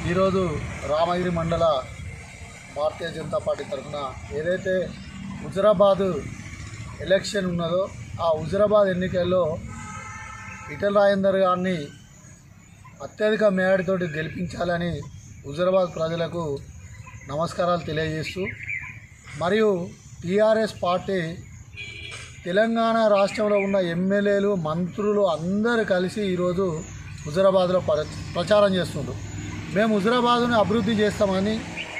ఈరోజు రామగిరి మండల భారతీయ జనతా పార్టీ తరఫున ఏదైతే హుజరాబాదు ఎలక్షన్ ఉన్నదో ఆ హుజరాబాద్ ఎన్నికల్లో ఇటల రాజేందర్ గారిని అత్యధిక మేడతోటి గెలిపించాలని హుజరాబాద్ ప్రజలకు నమస్కారాలు తెలియజేస్తూ మరియు టీఆర్ఎస్ పార్టీ తెలంగాణ రాష్ట్రంలో ఉన్న ఎమ్మెల్యేలు మంత్రులు అందరూ కలిసి ఈరోజు హుజరాబాద్లో ప్ర ప్రచారం చేస్తుండ్రు మేము హుజరాబాదుని అభివృద్ధి చేస్తామని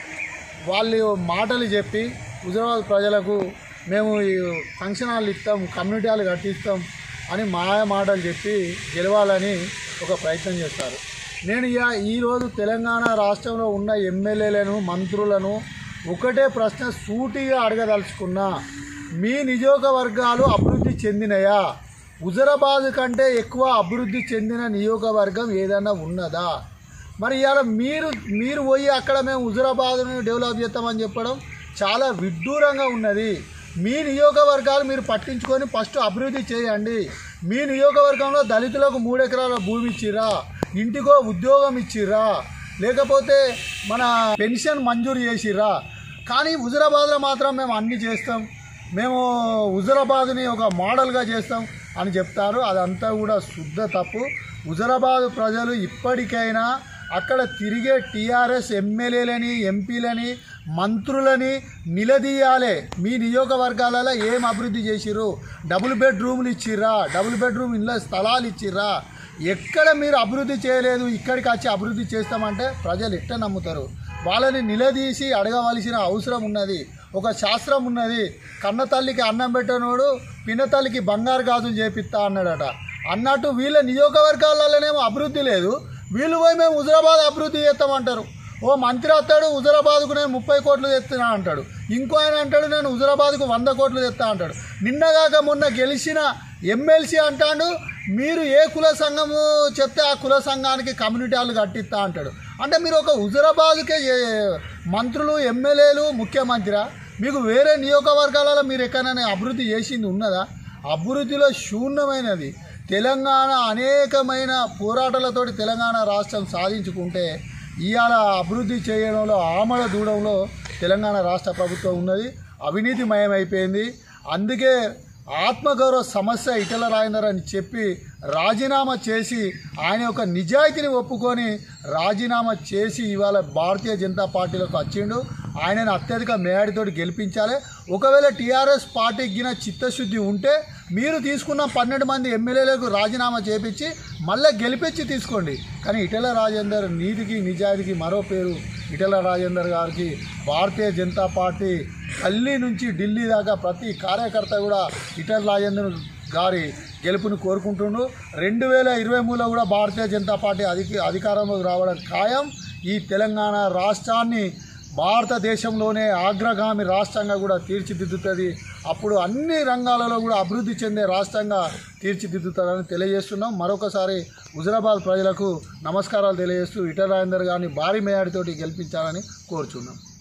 వాళ్ళు మాటలు చెప్పి హుజరాబాద్ ప్రజలకు మేము ఈ ఫంక్షన్ హాల్ ఇస్తాం కమ్యూనిటీ హాల్ కట్టిస్తాం అని మాయ మాటలు చెప్పి గెలవాలని ఒక ప్రయత్నం చేస్తారు నేను ఇక ఈరోజు తెలంగాణ రాష్ట్రంలో ఉన్న ఎమ్మెల్యేలను మంత్రులను ఒకటే ప్రశ్న సూటిగా అడగదలుచుకున్నా మీ నియోజకవర్గాలు అభివృద్ధి చెందినయా హుజరాబాద్ కంటే ఎక్కువ అభివృద్ధి చెందిన నియోజకవర్గం ఏదైనా ఉన్నదా మరి ఇవాళ మీరు మీరు పోయి అక్కడ మేము హుజరాబాద్ను డెవలప్ చేస్తామని చెప్పడం చాలా విడ్డూరంగా ఉన్నది మీ నియోజకవర్గాలు మీరు పట్టించుకొని ఫస్ట్ అభివృద్ధి చేయండి మీ నియోజకవర్గంలో దళితులకు మూడు ఎకరాల భూమి ఇచ్చిర్రా ఇంటికో ఉద్యోగం ఇచ్చిర్రా లేకపోతే మన పెన్షన్ మంజూరు చేసిర్రా కానీ హుజరాబాద్లో మాత్రం మేము అన్ని చేస్తాం మేము హుజరాబాద్ని ఒక మోడల్గా చేస్తాం అని చెప్తారు అదంతా కూడా శుద్ధ తప్పు హుజరాబాద్ ప్రజలు ఇప్పటికైనా అక్కడ తిరిగే టీఆర్ఎస్ ఎమ్మెల్యేలని ఎంపీలని మంత్రులని నిలదీయాలి మీ నియోజకవర్గాలలో ఏం అభివృద్ధి చేసిర్రు డబుల్ బెడ్రూమ్లు ఇచ్చిర్రా డబుల్ బెడ్రూమ్ ఇళ్ళ స్థలాలు ఇచ్చిర్రా ఎక్కడ మీరు అభివృద్ధి చేయలేదు ఇక్కడికి వచ్చి అభివృద్ధి చేస్తామంటే ప్రజలు ఎట్ట నమ్ముతారు వాళ్ళని నిలదీసి అడగవలసిన అవసరం ఉన్నది ఒక శాస్త్రం ఉన్నది కన్న తల్లికి అన్నం పెట్టనోడు పిన్న తల్లికి బంగారు గాజులు చేపిస్తా అన్నాడట అన్నట్టు వీళ్ళ నియోజకవర్గాలలోనేమో అభివృద్ధి లేదు వీళ్ళు పోయి మేము హుజరాబాద్ అభివృద్ధి చేస్తామంటారు ఓ మంత్రి వస్తాడు హుజరాబాద్కు నేను ముప్పై కోట్లు తెస్తున్నా అంటాడు ఇంకో ఆయన అంటాడు నేను హుజరాబాద్కు వంద కోట్లు తెస్తా అంటాడు నిన్నగాక మొన్న గెలిచిన ఎమ్మెల్సీ అంటాడు మీరు ఏ కుల సంఘము చెప్తే ఆ కుల సంఘానికి కమ్యూనిటీ హాల్ కట్టిస్తా అంటాడు అంటే మీరు ఒక హుజరాబాద్కే ఏ- మంత్రులు ఎమ్మెల్యేలు ముఖ్యమంత్రిరా మీకు వేరే నియోజకవర్గాలలో మీరు ఎక్కడైనా అభివృద్ధి చేసింది ఉన్నదా అభివృద్ధిలో శూన్యమైనది తెలంగాణ అనేకమైన పోరాటాలతోటి తెలంగాణ రాష్ట్రం సాధించుకుంటే ఇవాళ అభివృద్ధి చేయడంలో ఆమడ దూడంలో తెలంగాణ రాష్ట్ర ప్రభుత్వం ఉన్నది అవినీతిమయమైపోయింది అందుకే ఆత్మగౌరవ సమస్య ఇటల రాజేందర్ అని చెప్పి రాజీనామా చేసి ఆయన యొక్క నిజాయితీని ఒప్పుకొని రాజీనామా చేసి ఇవాళ భారతీయ జనతా పార్టీలోకి వచ్చిండు ఆయనను అత్యధిక మేడితోటి గెలిపించాలి ఒకవేళ టీఆర్ఎస్ పార్టీకి గిన చిత్తశుద్ధి ఉంటే మీరు తీసుకున్న పన్నెండు మంది ఎమ్మెల్యేలకు రాజీనామా చేపించి మళ్ళీ గెలిపించి తీసుకోండి కానీ ఇటల రాజేందర్ నీతికి నిజాయితీకి మరో పేరు ఇటల రాజేందర్ గారికి భారతీయ జనతా పార్టీ ఢిల్లీ నుంచి ఢిల్లీ దాకా ప్రతి కార్యకర్త కూడా ఇటల రాజేందర్ గారి గెలుపుని కోరుకుంటుండు రెండు వేల ఇరవై మూడులో కూడా భారతీయ జనతా పార్టీ అధిక అధికారంలోకి రావడం ఖాయం ఈ తెలంగాణ రాష్ట్రాన్ని భారతదేశంలోనే అగ్రగామి రాష్ట్రంగా కూడా తీర్చిదిద్దుతుంది అప్పుడు అన్ని రంగాలలో కూడా అభివృద్ధి చెందే రాష్ట్రంగా తీర్చిదిద్దుతుందని తెలియజేస్తున్నాం మరొకసారి హుజరాబాద్ ప్రజలకు నమస్కారాలు తెలియజేస్తూ ఇటల రాజేందర్ గారిని భారీ మేయాడితోటి గెలిపించాలని కోరుచున్నాం